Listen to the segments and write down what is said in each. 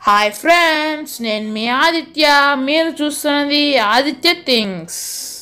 hi friends నేను మీ ఆదిత్య మీరు చూస్తున్నది Aditya things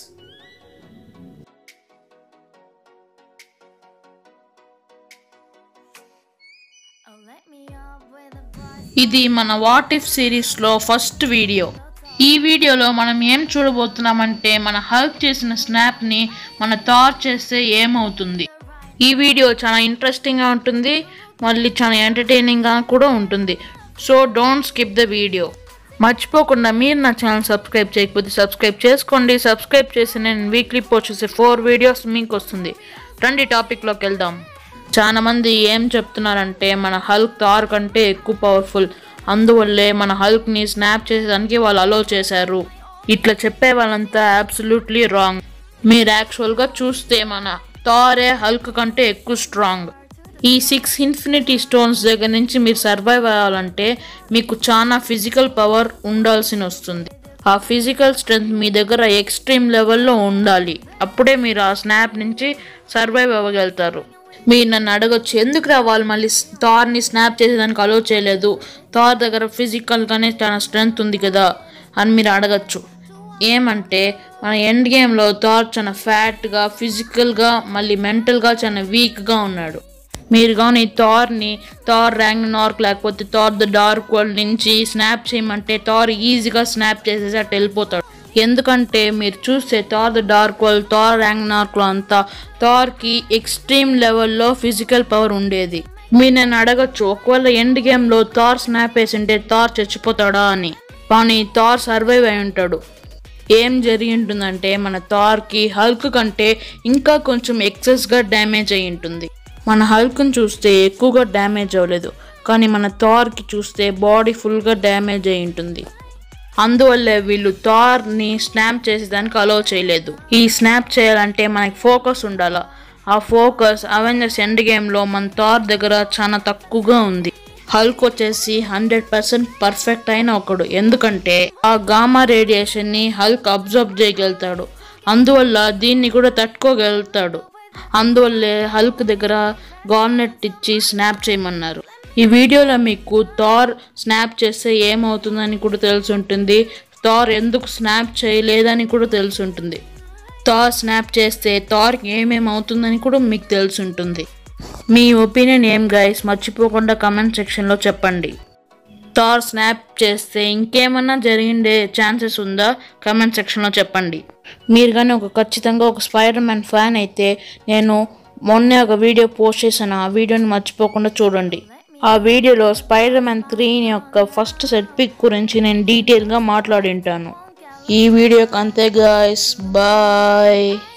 Oh, let me up with a bright ఇది మన వాట్ ఇఫ్ సిరీస్లో ఫస్ట్ వీడియో ఈ వీడియోలో మనం ఏం చూడబోతున్నామంటే మన హెల్ప్ చేసిన స్నాప్ని మన థార్ చేస్తే ఏమవుతుంది ఈ వీడియో చాలా ఇంట్రెస్టింగ్గా ఉంటుంది మళ్ళీ చాలా ఎంటర్టైనింగ్గా కూడా ఉంటుంది so don't skip the video మర్చిపోకుండా మీరు నా ఛానల్ సబ్స్క్రైబ్ చేయకపోతే సబ్స్క్రైబ్ చేసుకోండి సబ్స్క్రైబ్ చేసి నేను వీక్లీ పోస్ట్ చేసే ఫోర్ వీడియోస్ మీకు వస్తుంది రండి టాపిక్లోకి వెళ్దాం చాలా మంది ఏం చెప్తున్నారంటే మన హల్క్ థార్ కంటే ఎక్కువ పవర్ఫుల్ అందువల్లే మన హల్క్ని స్నాప్ చేసేదానికి వాళ్ళు అలో చేశారు ఇట్లా చెప్పే వాళ్ళంతా అబ్సల్యూట్లీ రాంగ్ మీరు యాక్చువల్గా చూస్తే మన థారే హల్క్ కంటే ఎక్కువ స్ట్రాంగ్ ఈ సిక్స్ ఇన్ఫినిటీ స్టోన్స్ దగ్గర నుంచి మీరు సర్వైవ్ అవ్వాలంటే మీకు చాలా ఫిజికల్ పవర్ ఉండాల్సి వస్తుంది ఆ ఫిజికల్ స్ట్రెంగ్త్ మీ దగ్గర ఎక్స్ట్రీమ్ లెవెల్లో ఉండాలి అప్పుడే మీరు ఆ స్నాప్ నుంచి సర్వైవ్ అవ్వగలుగుతారు మీరు నన్ను అడగొచ్చు ఎందుకు రావాలి మళ్ళీ థార్ని స్నాప్ చేసేదానికి అలో చేయలేదు థార్ దగ్గర ఫిజికల్గానే చాలా స్ట్రెంగ్త్ ఉంది కదా అని మీరు అడగచ్చు ఏమంటే మన ఎండ్ గేమ్లో థార్ చాలా ఫ్యాట్గా ఫిజికల్గా మళ్ళీ మెంటల్గా చాలా వీక్గా ఉన్నాడు మీరు కానీ థార్ని థార్ ర్యాంక్ నార్క్ లేకపోతే థార్ ద డార్క్ వరల్డ్ నుంచి స్నాప్ చేయమంటే థార్ ఈజీగా స్నాప్ చేసేసి అటు వెళ్ళిపోతాడు ఎందుకంటే మీరు చూస్తే Thor the Dark World Thor Ragnarok నార్క్లో అంతా థార్కి ఎక్స్ట్రీమ్ లెవెల్లో ఫిజికల్ పవర్ ఉండేది మీరు నేను అడగచ్చు ఒకవేళ ఎండ్ గేమ్లో థార్ స్నాప్ వేసింటే థార్ చచ్చిపోతాడా అని కానీ థార్ సర్వైవ్ అయి ఉంటాడు ఏం జరిగి ఉంటుందంటే మన థార్కి హల్క్ కంటే ఇంకా కొంచెం ఎక్సెస్గా డ్యామేజ్ అయి ఉంటుంది మన హల్క్ని చూస్తే ఎక్కువగా డ్యామేజ్ అవ్వలేదు కానీ మన థార్కి చూస్తే బాడీ ఫుల్గా డ్యామేజ్ అయి ఉంటుంది అందువల్లే వీళ్ళు థార్ని స్నాప్ చేసేదానికి అలో చేయలేదు ఈ స్నాప్ చేయాలంటే మనకి ఫోకస్ ఉండాలా ఆ ఫోకస్ అవెంజర్స్ ఎండ్ గేమ్లో మన థార్ దగ్గర చాలా తక్కువగా ఉంది హల్క్ వచ్చేసి హండ్రెడ్ పర్సెంట్ పర్ఫెక్ట్ అయిన ఒకడు ఎందుకంటే ఆ గామా రేడియేషన్ని హల్క్ అబ్జర్వ్ చేయగలుగుతాడు అందువల్ల దీన్ని కూడా తట్టుకోగలుగుతాడు అందువల్లే హల్క్ దగ్గర గవర్నెట్ ఇచ్చి స్నాప్ చేయమన్నారు ఈ వీడియోలో మీకు థార్ స్నాప్ చేస్తే ఏమవుతుందని కూడా తెలిసి ఉంటుంది థార్ ఎందుకు స్నాప్ చేయలేదని కూడా తెలిసి ఉంటుంది థార్ స్నాప్ చేస్తే థార్కి ఏమేమి అవుతుందని కూడా మీకు తెలిసి ఉంటుంది మీ ఒపీనియన్ ఏం గైస్ మర్చిపోకుండా కమెంట్ సెక్షన్లో చెప్పండి థార్ స్నాప్ చేస్తే ఇంకేమన్నా జరిగిండే ఛాన్సెస్ ఉందా కమెంట్ సెక్షన్లో చెప్పండి మీరు కానీ ఒక ఖచ్చితంగా ఒక స్పైడర్ మ్యాన్ ఫ్యాన్ అయితే నేను మొన్నే ఒక వీడియో పోస్ట్ చేశాను ఆ వీడియోని మర్చిపోకుండా చూడండి ఆ వీడియోలో స్పైడర్ మ్యాన్ త్రీ యొక్క ఫస్ట్ సెట్ పిక్ గురించి నేను డీటెయిల్గా మాట్లాడింటాను ఈ వీడియోకి అంతే గాయస్ బాయ్